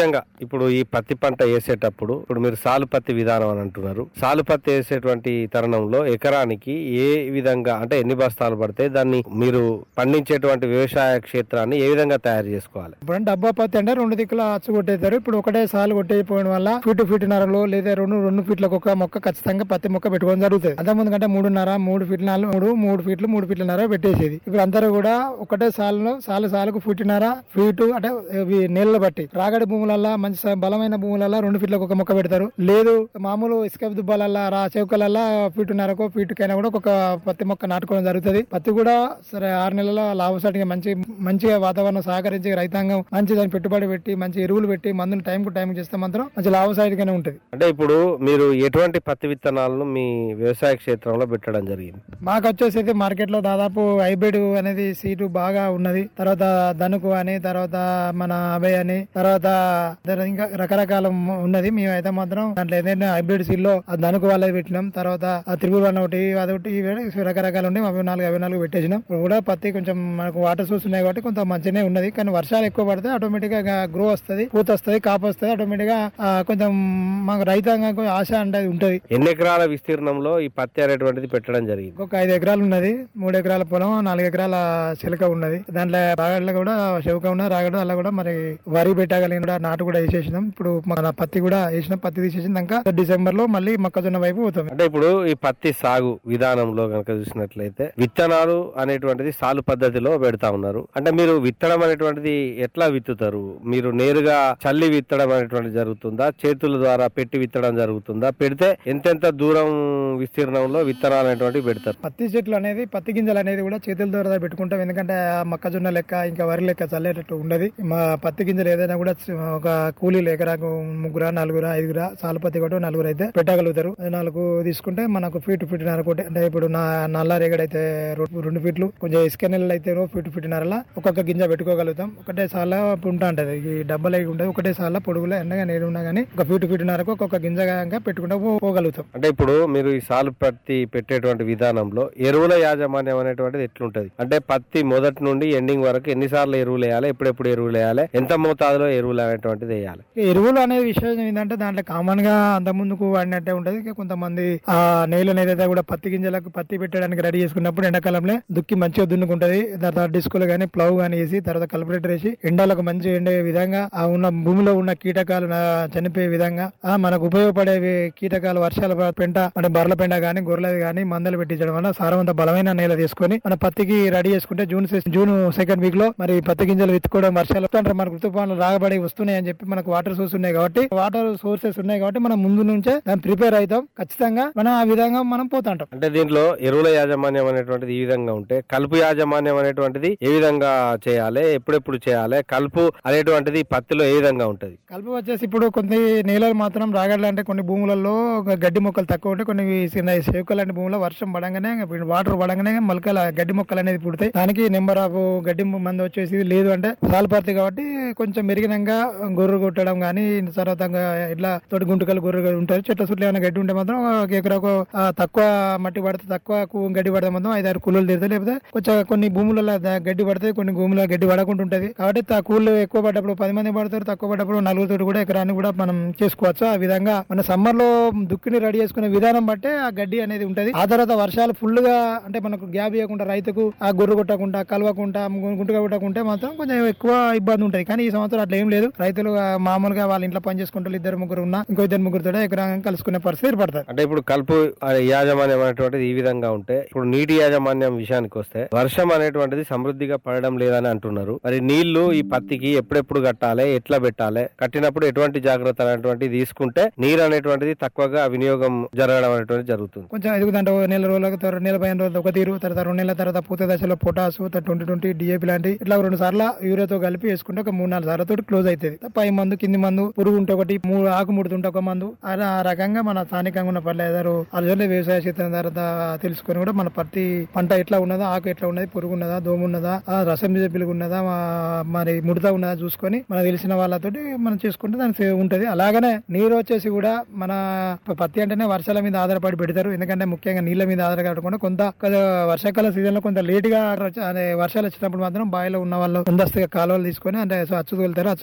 ముఖ్యంగా ఇప్పుడు ఈ పత్తి పంట వేసేటప్పుడు ఇప్పుడు మీరు సాలు పత్తి విధానం అని అంటున్నారు సాలు పత్తి వేసేటువంటి తరుణంలో ఎకరానికి ఏ విధంగా అంటే ఎన్ని బస్తాలు పడితే దాన్ని మీరు పండించేటువంటి వ్యవసాయ క్షేత్రాన్ని ఏ విధంగా తయారు చేసుకోవాలి ఇప్పుడు డబ్బా పత్తి అంటే రెండు దిక్కుల అచ్చు కొట్టేస్తారు ఇప్పుడు ఒకటే సాలు కొట్టేయకపోవడం వల్ల ఫీట్ ఫీట్నరలో లేదా రెండు రెండు ఫీట్లకు ఒక మొక్క ఖచ్చితంగా పత్తి మొక్క పెట్టుకోవడం జరుగుతుంది అంత ముందు కంటే మూడున్నర మూడు ఫీట్ల నాలుగు మూడు మూడు ఫీట్లు మూడు ఫీట్లన్నర పెట్టేసేది ఇప్పుడు అందరూ కూడా ఒకటే సాలులో సాలు సాలుకు ఫీట్నర ఫీటు అంటే ఇవి నీళ్ళ బట్టి రాగడి భూములల్లా మంచి స- బలమైన భూములల్లా రెండు ఫీట్లకు ఒక మొక్క పెడతారు లేదు మామూలు ఇసుక దుబ్బాలల్లా రా చౌకలల్లా ఫీటున్నరకు ఫీటుకైనా కూడా ఒక పత్తి మొక్క నాటుకోవడం జరుగుతుంది పత్తి కూడా సరే ఆరు నెలల లాభసాటిగా మంచి మంచిగా వాతావరణం సహకరించి రైతాంగం మంచి దాన్ని పెట్టుబడి పెట్టి మంచి ఎరువులు పెట్టి మందులు టైం కు టైం చేస్తే మాత్రం మంచి లాభసాటిగానే ఉంటుంది అంటే ఇప్పుడు మీరు ఎటువంటి పత్తి విత్తనాలను మీ వ్యవసాయ క్షేత్రంలో పెట్టడం జరిగింది మాకు వచ్చేసి మార్కెట్ లో దాదాపు హైబ్రిడ్ అనేది సీటు బాగా ఉన్నది తర్వాత ధనుకు అని తర్వాత మన అభయ్ అని తర్వాత దాని ఇంకా రకరకాల మ- ఉన్నది మేమైతే మాత్రం దాంట్లో ఏదైనా హైబ్రిడ్ సీడ్ లో ఆ ధనుకు వాళ్ళది పెట్టినాం తర్వాత ఆ త్రిపుల్ వన్ ఒకటి అదొకటి ఇవి రకరకాలు ఉన్నాయి అవి నాలుగు అవి నాలుగు పెట్టేసినాం ఇప్పుడు కూడా పత్తి కొంచెం మనకు వాటర్ సోర్స్ ఉన్నాయి కాబట్టి కొంత మంచిగానే ఉన్నది కానీ వర్షాలు ఎక్కువ పడితే ఆటోమేటిక్ గా గ్రో వస్తుంది పూత వస్తుంది కాపు వస్తుంది ఆటోమేటిక్ గా ఆ, కొంచెం మాకు రైతాంగం కొంచెం ఆశ అంటే ఉంటది ఎన్ని ఎకరాల విస్తీర్ణంలో ఈ పత్తి అనేటువంటిది పెట్టడం జరిగింది ఒక ఐదు ఎకరాలు ఉన్నది మూడు ఎకరాల పొలం నాలుగు ఎకరాల చిలక ఉన్నది దాంట్లో రాగడ్ల కూడా చెవుక ఉన్నది రాగడు అలా కూడా మరి వరి పెట్టగలిగిన కూడా నాటు కూడా వేసేసినాం ఇప్పుడు మన పత్తి కూడా వేసినాం పత్తి తీసేసినాక డిసెంబర్ లో మళ్ళీ మొక్కజొన్న వైపు పోతాం అంటే ఇప్పుడు ఈ పత్తి సాగు విధానంలో కనుక చూసినట్లయితే విత్తనాలు అనేటువంటిది సాలు పద్ధతిలో పెడతా ఉన్నారు అంటే మీరు విత్తడం అనేటువంటిది ఎట్లా విత్తుతారు మీరు నేరుగా చల్లి విత్తడం అనేటువంటిది జరుగుతుందా చేతుల ద్వారా పెట్టి విత్తడం జరుగుతుందా పెడితే ఎంతెంత దూరం విస్తీర్ణంలో విత్తనాలు అనేటువంటివి పెడతారు పత్తి చెట్లు అనేది పత్తి గింజలు అనేది కూడా చేతుల ద్వారా పెట్టుకుంటాం ఎందుకంటే ఆ మొక్కజొన్న లెక్క ఇంకా వరి లెక్క చల్లేటట్టు ఉండదు మా పత్తి గింజలు ఏదైనా కూడా ఒక కూలీలు ఎకరాకు ముగ్గురా నలుగురా ఐదుగురా సాలు పత్తి కూడా నలుగురు అయితే పెట్టగలుగుతారు అది నాలుగు తీసుకుంటే మనకు ఫీట్ ఫీట్ నరకోటి అంటే ఇప్పుడు నా నల్ల రేగడి అయితే రెండు రెండు ఫీట్లు కొంచెం ఇసుక నెలలు అయితే ఫీట్ ఫీట్ నరలా ఒక్కొక్క గింజ పెట్టుకోగలుగుతాం ఒకటే సాల ఉంటా ఉంటది ఈ డబ్బలు అయి ఉంటది ఒకటే సాల పొడుగులో ఎండగా నీరు ఉన్నా గానీ ఒక ఫీట్ ఫీట్ నరకు ఒక్కొక్క గింజగా పెట్టుకుంటా పో- పోగలుగుతాం అంటే ఇప్పుడు మీరు ఈ సాలు పత్తి పెట్టేటువంటి విధానంలో ఎరువుల యాజమాన్యం అనేటువంటిది ఎట్లుంటది అంటే పత్తి మొదటి నుండి ఎండింగ్ వరకు ఎన్నిసార్లు ఎరువులు వేయాలి ఎప్పుడెప్పుడు ఎరువులు వేయాలి ఎంత మోతాదులో ఎరువులు అనేటువంటిది వేయాలి ఎరువులు అనే విషయం ఏంటంటే దాంట్లో కామన్ గా అంత ముందుకు వాడినట్టే ఉంటది ఇక కొంతమంది ఆ నేలను ఏదైతే కూడా పత్తి గింజలకు పత్తి పెట్టడానికి రెడీ చేసుకున్నప్పుడు ఎండాకాలంలో దుక్కి మంచిగా దున్నుకుంటది దాని తర్వాత డిస్కులు గానీ ప్లవ్ గానీ వేసి తర్వాత కల్పరేటర్ వేసి ఎండలకు మంచి ఎండే విధంగా ఆ ఉన్న భూమిలో ఉన్న కీటకాలు నా- చనిపోయే విధంగా ఆ మనకు ఉపయోగపడే కీటకాలు వర్షాల ప- పెంట మన బర్రెల పెంట గానీ గొర్రెలది గానీ మందలు పెట్టించడం వల్ల సారవంత బలమైన నేల తీసుకొని మన పత్తికి రెడీ చేసుకుంటే జూన్ సె- జూన్ సెకండ్ వీక్ లో మరి పత్తి గింజలు విత్తుకోవడం వర్షాలు వస్తుంటారు మనకు ఋతుపాలు రాగబడి వస్తున్నాయి అని చెప్పి మనకు వాటర్ సోర్స్ ఉన్నాయి కాబట్టి వాటర్ సోర్సెస్ ఉన్నాయి కాబట్టి మనం ముందు నుంచే దాన్ని ప్రిపేర్ అవుతాం ఖచ్చితంగా మనం ఆ విధంగా మనం పోతుంటాం అంటే దీంట్లో ఎరువుల యాజమాన్యం అనేటువంటిది ఈ విధంగా ఉంటే కలుపు యాజమాన్యం అనేటువంటిది ఏ విధంగా చేయాలి ఎప్పుడెప్పుడు చేయాలి కలుపు అనేటువంటిది పత్తిలో ఏ విధంగా ఉంటది కలుపు వచ్చేసి ఇప్పుడు కొన్ని నేలలు మాత్రం రాగడ్లు అంటే కొన్ని భూములలో ఒక గడ్డి మొక్కలు తక్కువ ఉంటే కొన్ని చిన్న సేవకలు లాంటి భూములో వర్షం పడంగానే వాటర్ పడంగానే మొలకల గడ్డి మొక్కలు అనేది పుడతాయి దానికి నెంబర్ ఆఫ్ గడ్డి మంది వచ్చేసి లేదు అంటే సాల్పర్తి కాబట్టి కొంచెం మెరిగినంగా గొర్రె కొట్టడం కానీ తర్వాత ఇట్లా తోటి గుంటకలు గొర్రె ఉంటారు చెట్ల చుట్టూ ఏమైనా గడ్డి ఉంటే మాత్రం ఒక ఎకరాకు ఆ, తక్కువ మట్టి పడితే తక్కువ కు- గడ్డి పడితే మాత్రం ఐదారు కూలీలు తిరుగుతాయి లేకపోతే కొంచెం కొన్ని భూములలో ద- గడ్డి పడితే కొన్ని భూములలో గడ్డి పడకుండా ఉంటది కాబట్టి తా- కూలీలు ఎక్కువ పడ్డప్పుడు పది మంది పడతారు తక్కువ పడ్డప్పుడు నలుగురితో కూడా ఎకరాన్ని కూడా మనం చేసుకోవచ్చు ఆ విధంగా మన సమ్మర్ లో దుక్కిని రెడీ చేసుకునే విధానం బట్టే ఆ గడ్డి అనేది ఉంటది ఆ తర్వాత వర్షాలు ఫుల్ గా అంటే మనకు గ్యాప్ ఇవ్వకుండా రైతుకు ఆ గొర్రె కొట్టకుండా కలవకుండా గు- గుంటుగా కొట్టకుంటే మాత్రం కొంచెం ఎక్కువ ఇబ్బంది ఉంటది కానీ ఈ సంవత్సరం అట్లా ఏం లేదు రైతులు ఆ, మామూలుగా వాళ్ళ ఇంట్లో పని చేసుకుంటారు ఇద్దరు ముగ్గురు ఉన్నా ఇంకో ఇద్దరు ముగ్గురుతో ఎకరం కలుసుకునే పరిస్థితి ఏర్పడుతుంది అంటే ఇప్పుడు కలుపు ఆ, యాజమాన్యం అనేటువంటిది ఈ విధంగా ఉంటే ఇప్పుడు నీటి యాజమాన్యం విషయానికి వస్తే వర్షం అనేటువంటిది సమృద్ధిగా పడడం లేదని అంటున్నారు మరి నీళ్లు ఈ పత్తికి ఎప్పుడెప్పుడు కట్టాలి ఎట్లా పెట్టాలి కట్టినప్పుడు ఎటువంటి జాగ్రత్తలు అనేటువంటిది తీసుకుంటే నీరు అనేటువంటిది తక్కువగా వినియోగం జరగడం అనేటువంటిది జరుగుతుంది కొంచెం ఎదుగుదంటే ఓ నెల రోజులకు తర్వాత నెల పదిహేను రోజులు ఒక తీరు తర్వాత రెండు నెలల తర్వాత పూత దశలో పొటాస్ ట్వంటీ ట్వంటీ డిఏపి లాంటి ఇట్లా రెండు సార్లు యూరియాతో కలిపి వేసుకుంటే ఒక మూడు నాలుగు సార్లు తోటి క్లోజ్ అవుతుంది పై మందు కింది మందు పురుగు ఉంటే ఒకటి మూడు ఆకు ముడుతుంటే ఒక మందు అలా ఆ రకంగా మన స్థానికంగా ఉన్న పర్లేదు అర్జున వ్యవసాయ క్షేత్రం తర్వాత తెలుసుకొని కూడా మన పత్తి పంట ఎట్లా ఉన్నదా ఆకు ఎట్లా ఉన్నది పురుగు ఉన్నదా దోమ ఉన్నదా ఆ రసం మీద పిలుగు ఉన్నదా మా- మరి ముడత ఉన్నదా చూసుకొని మనకు తెలిసిన వాళ్ళతోటి మనం చేసుకుంటే దానికి ఉంటది అలాగనే నీరు వచ్చేసి కూడా మన ప- పత్తి అంటేనే వర్షాల మీద ఆధారపడి పెడతారు ఎందుకంటే ముఖ్యంగా నీళ్ళ మీద ఆధారపడకుండా కొంత కొంత వర్షాకాల సీజన్ లో కొంత లేట్ గా వచ్చే- అదే వర్షాలు వచ్చినప్పుడు మాత్రం బావిలో ఉన్న వాళ్ళు ముందస్తుగా కాలువలు తీసుకొని అంటే సో అచ్చు తోలుతారు అచ్చు తోలిన తర్వాత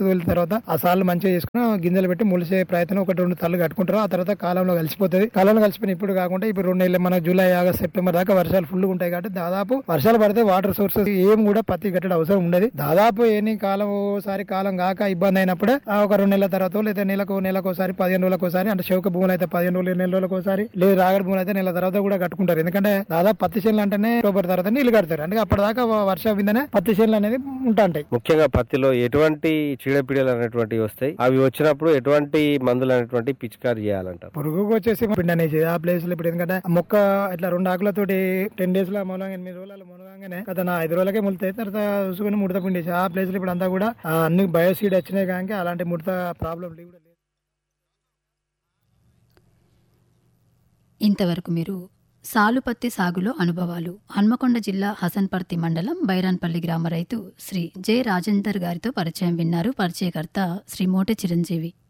తర్వాత ఆ సార్లు మంచిగా చేసుకుని గింజలు పెట్టి ములిసే ప్రయత్నం ఒకటి రెండు తల్లు కట్టుకుంటారు ఆ తర్వాత కాలంలో కలిసిపోతుంది కాలంలో కలిసిపోయిన ఇప్పుడు కాకుండా ఇప్పుడు రెండు నెలలు మన జూలై ఆగస్ట్ సెప్టెంబర్ దాకా వర్షాలు ఫుల్ ఉంటాయి కాబట్టి దాదాపు వర్షాలు పడితే వాటర్ సోర్సెస్ ఏం కూడా పత్తి కట్టడం అవసరం ఉండదు దాదాపు ఎన్ని కాలం ఓసారి కాలం కాక ఇబ్బంది అయినప్పుడే ఆ ఒక రెండు నెలల తర్వాత లేదా నెలకు నెలకు ఒకసారి పదిహేను రోజులకు ఒకసారి అంటే శౌక భూములు అయితే పదిహేను రోజులు నెల రోజులకు ఒకసారి లేదు రాగడి భూములు అయితే నెల తర్వాత కూడా కట్టుకుంటారు ఎందుకంటే దాదాపు పత్తి చేనులు అంటేనే అక్టోబర్ తర్వాత నీళ్లు కడతారు అంటే అప్పటిదాకా వర్షం విందనే పత్తి చేనులు అనేది ఉంటాయి ముఖ్యంగా పత్తిలో ఎటువంటి చీడపీడలు అనేటువంటివి వస్తాయి అవి వచ్చినప్పుడు ఎటువంటి మందులు అనేటువంటి పిచికారి చేయాలంటారు పురుగుకు వచ్చేసి పిండి అనేది ఆ ప్లేస్ లో ఇప్పుడు ఎందుకంటే ఆ మొక్క ఇట్లా రెండు ఆకులతోటి టెన్ డేస్ లో మూలంగా ఎనిమిది రోజులు మూలంగానే కదా నా ఐదు రోజులకే ములుతాయి తర్వాత చూసుకుని ముడత పిండి వేసి ఆ ప్లేస్ లో ఇప్పుడు అంతా కూడా ఆ అన్ని బయోసీడ్ వచ్చినాయి కానీ అలాంటి ముడత ప్రాబ్లం కూడా లేదు ఇంతవరకు మీరు సాలుపత్తి సాగులో అనుభవాలు హన్మకొండ జిల్లా హసన్పర్తి మండలం బైరాన్పల్లి గ్రామ రైతు శ్రీ జె రాజేందర్ గారితో పరిచయం విన్నారు పరిచయకర్త శ్రీ మోటె చిరంజీవి